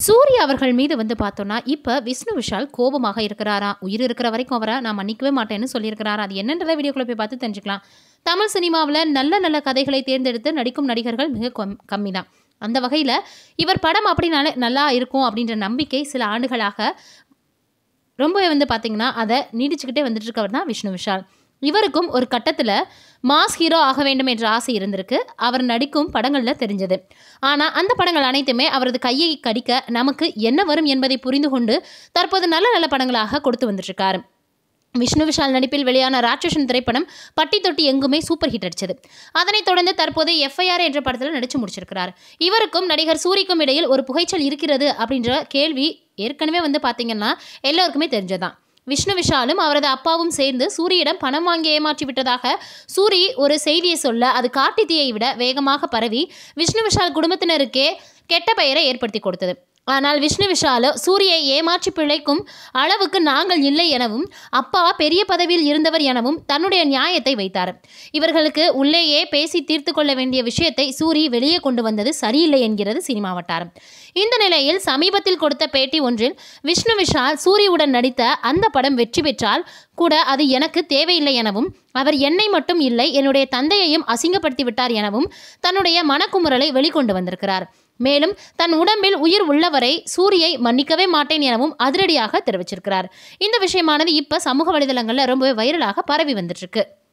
சூர்யா அவர்கள் மீது வந்து பார்த்தோன்னா இப்போ விஷ்ணு விஷால் கோபமாக இருக்கிறாரா உயிர் இருக்கிற வரைக்கும் அவரை நான் மன்னிக்கவே மாட்டேன்னு சொல்லியிருக்கிறாரா அது என்னன்றதை வீடியோக்குள்ள போய் பார்த்து தெரிஞ்சுக்கலாம் தமிழ் சினிமாவில் நல்ல நல்ல கதைகளை தேர்ந்தெடுத்து நடிக்கும் நடிகர்கள் மிக கம் கம்மி தான் அந்த வகையில் இவர் படம் அப்படின்னாலே நல்லா இருக்கும் அப்படின்ற நம்பிக்கை சில ஆண்டுகளாக ரொம்பவே வந்து பார்த்தீங்கன்னா அதை நீடிச்சுக்கிட்டே வந்துட்டு இருக்கவர் தான் விஷ்ணு விஷால் இவருக்கும் ஒரு கட்டத்தில் மாஸ் ஹீரோ ஆக வேண்டும் என்ற ஆசை இருந்திருக்கு அவர் நடிக்கும் படங்களில் தெரிஞ்சது ஆனால் அந்த படங்கள் அனைத்துமே அவரது கையை கடிக்க நமக்கு என்ன வரும் என்பதை புரிந்து கொண்டு தற்போது நல்ல நல்ல படங்களாக கொடுத்து வந்துட்டுருக்காரு விஷ்ணு விஷால் நடிப்பில் வெளியான ராட்சசன் திரைப்படம் பட்டி தொட்டி எங்குமே சூப்பர் ஹிட் அடிச்சது அதனைத் தொடர்ந்து தற்போது எஃப்ஐஆர் என்ற படத்தில் நடிச்சு முடிச்சிருக்கிறார் இவருக்கும் நடிகர் சூரிக்கும் இடையில் ஒரு புகைச்சல் இருக்கிறது அப்படின்ற கேள்வி ஏற்கனவே வந்து பார்த்தீங்கன்னா எல்லோருக்குமே தெரிஞ்சதான் விஷ்ணு விஷாலும் அவரது அப்பாவும் சேர்ந்து சூரியிடம் பணம் வாங்கி ஏமாற்றி விட்டதாக சூரி ஒரு செய்தியை சொல்ல அது காட்டு தீயை விட வேகமாக பரவி விஷ்ணு விஷால் குடும்பத்தினருக்கே கெட்ட பெயரை ஏற்படுத்தி கொடுத்தது ஆனால் விஷ்ணு விஷாலோ சூரியை ஏமாற்றி பிழைக்கும் அளவுக்கு நாங்கள் இல்லை எனவும் அப்பா பெரிய பதவியில் இருந்தவர் எனவும் தன்னுடைய நியாயத்தை வைத்தார் இவர்களுக்கு உள்ளேயே பேசி தீர்த்து கொள்ள வேண்டிய விஷயத்தை சூரி வெளியே கொண்டு வந்தது சரியில்லை என்கிறது சினிமா வட்டாரம் இந்த நிலையில் சமீபத்தில் கொடுத்த பேட்டி ஒன்றில் விஷ்ணு விஷால் சூரியுடன் நடித்த அந்த படம் வெற்றி பெற்றால் கூட அது எனக்கு தேவையில்லை எனவும் அவர் என்னை மட்டும் இல்லை என்னுடைய தந்தையையும் அசிங்கப்படுத்தி விட்டார் எனவும் தன்னுடைய மனக்குமுறலை வெளிக்கொண்டு வந்திருக்கிறார் மேலும் தன் உடம்பில் உயிர் உள்ளவரை சூரியை மன்னிக்கவே மாட்டேன் எனவும் அதிரடியாக தெரிவிச்சிருக்கிறார் இந்த விஷயமானது இப்ப சமூக வலைதளங்கள்ல ரொம்பவே வைரலாக பரவி வந்துட்டு இருக்கு